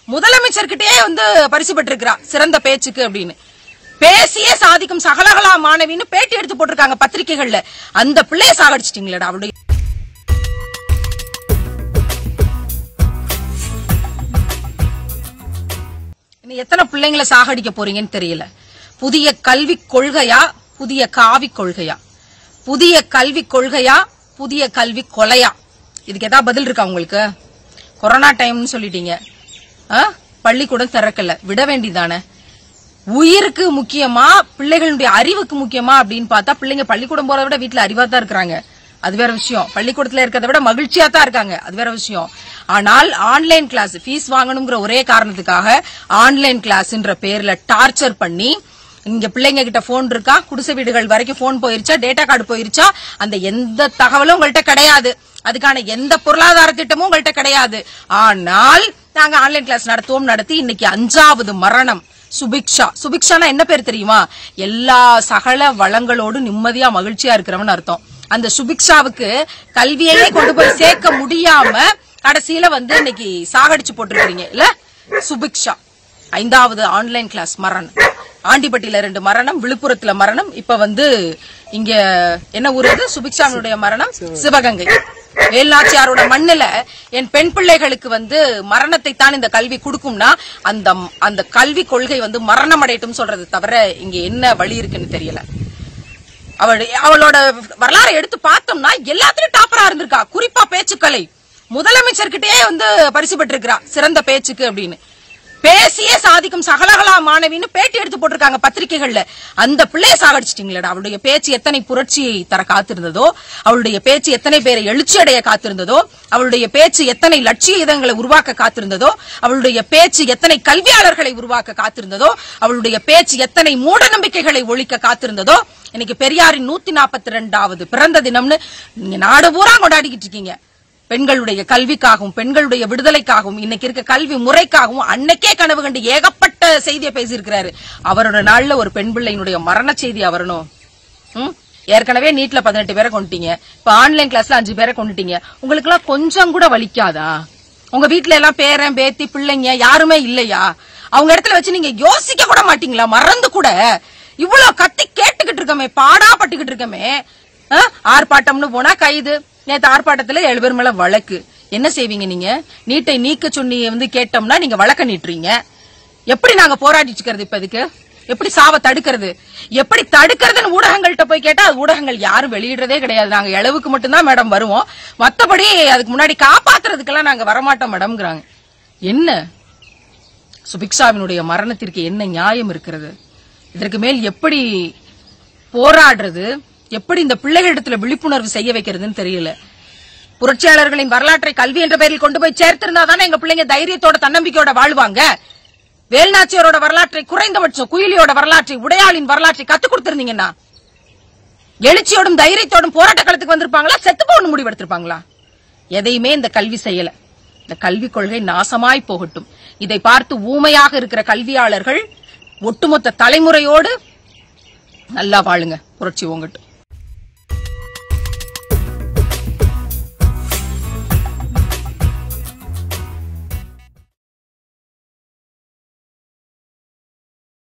முதலமைச்சர்கிட்டயே வந்து பரிசு பெற்றிருக்கிறா சிறந்த பேச்சுக்கு அப்படின்னு பேசியே சாதிக்கும் சகலகலா மாணவின்னு பேட்டி எடுத்து போட்டிருக்காங்க பத்திரிகைகள்ல அந்த பிள்ளைய சாகடிச்சிட்டீங்களேடா அவளுடைய இன்னும் எத்தனை பிள்ளைங்களை சாகடிக்க போறீங்கன்னு தெரியல புதிய கல்விக் கொள்கையா புதிய காவி கொள்கையா புதிய கல்விக் கொள்கையா புதிய கல்வி கொலையா இதுக்கு ஏதாவது பதில் இருக்கா உங்களுக்கு கொரோனா டைம்னு சொல்லிட்டீங்க ஆ? பள்ளிக்கூடம் திறக்கல விட வேண்டியதானே உயிருக்கு முக்கியமா பிள்ளைகளுடைய அறிவுக்கு முக்கியமா அப்படின்னு பார்த்தா பிள்ளைங்க பள்ளிக்கூடம் போறதை விட வீட்டுல அறிவா தான் இருக்கிறாங்க அது வேற விஷயம் பள்ளிக்கூடத்துல இருக்கிறத விட மகிழ்ச்சியா தான் இருக்காங்க அது வேற விஷயம் ஆனால் ஆன்லைன் கிளாஸ் ஃபீஸ் வாங்கணுங்கிற ஒரே காரணத்துக்காக ஆன்லைன் கிளாஸ்ன்ற பேர்ல டார்ச்சர் பண்ணி இங்க பிள்ளைங்க கிட்ட போன் இருக்கா குடிசை வீடுகள் வரைக்கும் போன் போயிருச்சா டேட்டா கார்டு போயிருச்சா அந்த எந்த தகவலும் உங்கள்கிட்ட கிடையாது அதுக்கான எந்த பொருளாதார திட்டமும் உங்கள்கிட்ட கிடையாது ஆனால் நாங்க ஆன்லைன் கிளாஸ் நடத்துவோம் நடத்தி இன்னைக்கு அஞ்சாவது மரணம் சுபிக்ஷா சுபிக்ஷானா என்ன பேர் தெரியுமா எல்லா சகல வளங்களோடு நிம்மதியா மகிழ்ச்சியா இருக்கிறவன் அர்த்தம் அந்த சுபிக்ஷாவுக்கு கல்வியையே கொண்டு போய் சேர்க்க முடியாம கடைசியில வந்து இன்னைக்கு சாகடிச்சு போட்டிருக்கீங்க இல்ல சுபிக்ஷா ஐந்தாவது ஆன்லைன் கிளாஸ் மரணம் ஆண்டிப்பட்டியில ரெண்டு மரணம் விழுப்புரத்துல மரணம் இப்ப வந்து இங்க என்ன ஊர் அது சுபிக்ஷாவினுடைய மரணம் சிவகங்கை வேல்நாச்சியாரோட மண்ணுல என் பெண் பிள்ளைகளுக்கு வந்து மரணத்தை தான் இந்த கல்வி கொடுக்கும்னா அந்த அந்த கல்வி கொள்கை வந்து மரணம் அடையட்டும் சொல்றது தவிர இங்க என்ன வழி இருக்குன்னு தெரியல அவள் அவளோட வரலாறை எடுத்து பார்த்தோம்னா எல்லாத்துலயும் டாப்பரா இருந்திருக்கா குறிப்பா பேச்சுக்கலை முதலமைச்சர்கிட்டயே வந்து பரிசு பெற்றிருக்கிறா சிறந்த பேச்சுக்கு அப்படின்னு பேசியே சாதிக்கும் சகலகலா மாணவின்னு பேட்டி எடுத்து போட்டிருக்காங்க பத்திரிகைகள்ல அந்த பிள்ளைய சாகடிச்சிட்டீங்களேடா அவளுடைய பேச்சு எத்தனை புரட்சியை தர காத்திருந்ததோ அவளுடைய பேச்சு எத்தனை பேரை எழுச்சி அடைய காத்திருந்ததோ அவளுடைய பேச்சு எத்தனை லட்சிய இதங்களை உருவாக்க காத்திருந்ததோ அவளுடைய பேச்சு எத்தனை கல்வியாளர்களை உருவாக்க காத்திருந்ததோ அவளுடைய பேச்சு எத்தனை மூட நம்பிக்கைகளை ஒழிக்க காத்திருந்ததோ இன்னைக்கு பெரியாரின் நூத்தி நாற்பத்தி ரெண்டாவது பிறந்த தினம்னு நீங்க நாடு பூரா கொண்டாடிக்கிட்டு இருக்கீங்க பெண்களுடைய கல்விக்காகவும் பெண்களுடைய விடுதலைக்காகவும் இன்னைக்கு இருக்க கல்வி முறைக்காகவும் அன்னைக்கே கனவு கண்டு ஏகப்பட்ட செய்தியை பேசியிருக்கிறாரு அவரோட நாள்ல ஒரு பெண் பிள்ளையினுடைய மரண செய்தி வரணும் ம்? ஏற்கனவே நீட்ல பதினெட்டு பேரை கொண்டுட்டீங்க இப்ப ஆன்லைன் கிளாஸ்ல அஞ்சு பேரை கொண்டுட்டீங்க உங்களுக்கு எல்லாம் கொஞ்சம் கூட வலிக்காதா உங்க வீட்ல எல்லாம் பேரன் பேத்தி பிள்ளைங்க யாருமே இல்லையா அவங்க இடத்துல வச்சு நீங்க யோசிக்க கூட மாட்டீங்களா மறந்து கூட இவ்வளவு கத்தி கேட்டுக்கிட்டு இருக்கமே பாடா பட்டுக்கிட்டு இருக்கமே ஆ? ஆர்ப்பாட்டம்னு போனா கைது நேத்து ஆர்ப்பாட்டத்துல ஏழு பேர் மேல வழக்கு என்ன செய்வீங்க நீங்க நீட்டை நீக்க சொன்னி வந்து கேட்டோம்னா நீங்க வழக்க நீட்டுறீங்க எப்படி நாங்க போராடிட்டு இருக்கிறது இப்ப இதுக்கு எப்படி சாவ தடுக்கிறது எப்படி தடுக்கிறதுன்னு ஊடகங்கள்ட்ட போய் கேட்டா அது ஊடகங்கள் யாரும் வெளியிடுறதே கிடையாது நாங்க இளவுக்கு மட்டும்தான் மேடம் வருவோம் மத்தபடி அதுக்கு முன்னாடி காப்பாத்துறதுக்கெல்லாம் நாங்க வரமாட்டோம் மேடம்ங்கிறாங்க என்ன சுபிக்ஷாவினுடைய மரணத்திற்கு என்ன நியாயம் இருக்கிறது இதற்கு மேல் எப்படி போராடுறது எப்படி இந்த பிள்ளைகளிடத்துல விழிப்புணர்வு செய்ய வைக்கிறதுன்னு தெரியல புரட்சியாளர்களின் வரலாற்றை கல்வி என்ற பெயரில் கொண்டு போய் சேர்த்திருந்தா தானே எங்க பிள்ளைங்க தைரியத்தோட தன்னம்பிக்கையோட வாழ்வாங்க வேல்நாச்சியரோட வரலாற்றை குறைந்தபட்சம் குயிலியோட வரலாற்றை உடையாளின் வரலாற்றை கத்துக் கொடுத்திருந்தீங்கன்னா எழுச்சியோடும் தைரியத்தோடும் போராட்ட களத்துக்கு வந்திருப்பாங்களா செத்து போகணும் முடிவெடுத்திருப்பாங்களா எதையுமே இந்த கல்வி செய்யல இந்த கல்விக் கொள்கை நாசமாய் போகட்டும் இதை பார்த்து ஊமையாக இருக்கிற கல்வியாளர்கள் ஒட்டுமொத்த தலைமுறையோடு நல்லா வாழுங்க புரட்சி ஓங்கட்டும்